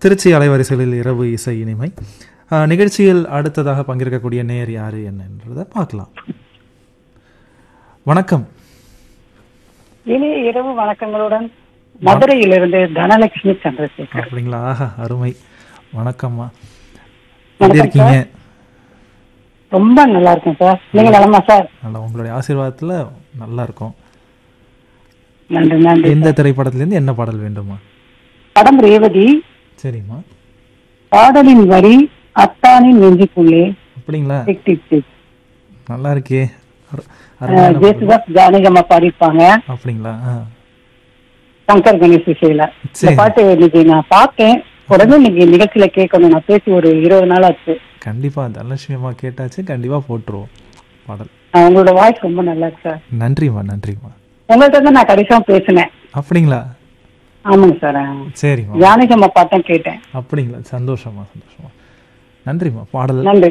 திருச்சி அலைவரிசைகளில் இரவு இசை இனிமை ஆஹ், நிகழ்ச்சியில் அடுத்ததாக பங்கேற்கக்கூடிய நேர் யாரு என்னன்றதை பார்க்கலாம் வணக்கம் இனிய இரவு வணக்கங்களுடன் மதுரையிலிருந்து தனலட்சுமி சந்திரசேகர் அப்படிங்களா ஆஹா அருமை வணக்கம்மா எப்படி இருக்கீங்க ரொம்ப நல்லா இருக்கேன் சார் நீங்க நலமா சார் நல்லா உங்களுடைய ஆசீர்வாதத்துல நல்லா இருக்கும் நன்றி நன்றி எந்த திரைப்படத்திலேருந்து என்ன பாடல் வேண்டுமா படம் ரேவதி சரிம்மா பாடலின் வரி அத்தானின் நெஞ்சுக்குள்ளே அப்படிங்களா டிக் டிக் டிக் நல்லா இருக்கே அரு- அஹ், அருமையான பாடல். ஜேசுதாஸ் ஜானகம்மா பாடிப்பாங்க அப்படிங்களா ஆ. சங்கர் கணேஷ் இசையில இந்த சரி பாட்டு இன்னைக்கு நான் பார்த்தேன் உடனே இன்னைக்கு நிகழ்ச்சியில கேட்கணும் நான் பேசி ஒரு இருபது நாள் ஆச்சு கண்டிப்பா தனலட்சுமி அம்மா கேட்டாச்சு கண்டிப்பா போட்டுருவோம் பாடல் அஹ், உங்களோட வாய்ஸ் ரொம்ப நல்லா இருக்கு சார் நன்றிம்மா நன்றிம்மா உங்கள்கிட்ட தான் நான் கடைசியா பேசினேன் அப்படிங்களா ஆமாங்க சார் அஹ், சரிம்மா ஜானகம்மா பாட்டம் கேட்டேன் அப்படிங்களா சந்தோஷமா சந்தோஷமா நன்றிம்மா பாடல் நன்றி